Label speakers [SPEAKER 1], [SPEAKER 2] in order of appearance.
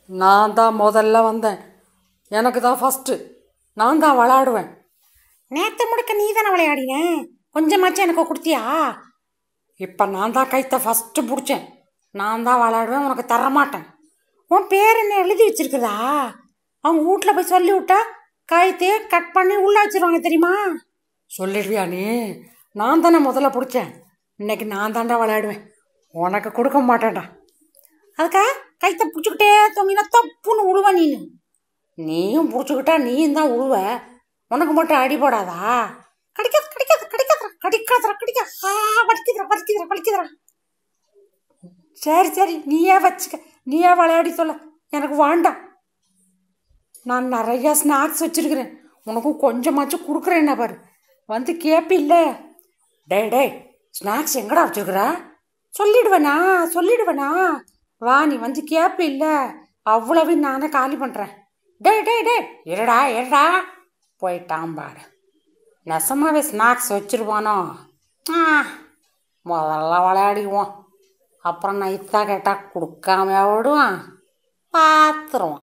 [SPEAKER 1] நான் தான் முதல்ல வந்தேன் எனக்கு தான் ஃபஸ்ட்டு நான் தான் விளாடுவேன்
[SPEAKER 2] நேற்று முழுக்க நீ தானே விளையாடின கொஞ்சமாச்சும் எனக்கு கொடுத்தியா
[SPEAKER 1] இப்போ நான் தான் கைத்தை ஃபஸ்ட்டு பிடிச்சேன் நான் தான் விளாடுவேன் உனக்கு தர மாட்டேன்
[SPEAKER 2] உன் பேர் என்ன எழுதி வச்சிருக்குதா அவங்க வீட்டில் போய் சொல்லி விட்டா கைத்தையே கட் பண்ணி உள்ள வச்சிருவாங்க தெரியுமா
[SPEAKER 1] சொல்லிடுவியா நீ நான் தானே முதல்ல பிடிச்சேன் இன்னைக்கு நான் தாண்டா விளையாடுவேன் உனக்கு கொடுக்க மாட்டேன்டா
[SPEAKER 2] அதுக்கா கைத்தை பிடிச்சிக்கிட்டே தொங்கினா தப்புன்னு விடுவ நீனு
[SPEAKER 1] நீயும் பிடிச்சிக்கிட்டா நீயும் தான் உழுவ உனக்கு மட்டும் அடிபடாதா
[SPEAKER 2] கடிக்காது கடிக்காது கடிக்காதுடா கடிக்காதுடா கடிக்காது ஆ வலிக்குதுடா வலிக்குதுடா வலிக்குதுடா
[SPEAKER 1] சரி சரி நீயே வச்சுக்க நீயே விளையாடி சொல்ல எனக்கு வேண்டாம் நான் நிறையா ஸ்நாக்ஸ் வச்சிருக்கிறேன் உனக்கும் கொஞ்சமாச்சும் கொடுக்குறேன்னா பாரு வந்து கேப்பில்ல டேய் டேய் ஸ்நாக்ஸ் எங்கடா வச்சிருக்கிற சொல்லிடுவேனா சொல்லிடுவேனா வா நீ வந்து கேப்பு இல்லை அவ்வளவையும் நானே காலி பண்ணுறேன் டேய் டேய் டேய் இருடா இருடா போயிட்டான் பாரு நெசமாவே ஸ்நாக்ஸ் வச்சிருவானோ ஆ முதல்ல விளையாடிக்குவோம் அப்புறம் நைத்தா கேட்டால் கொடுக்காம விடுவான் பார்த்துருவான்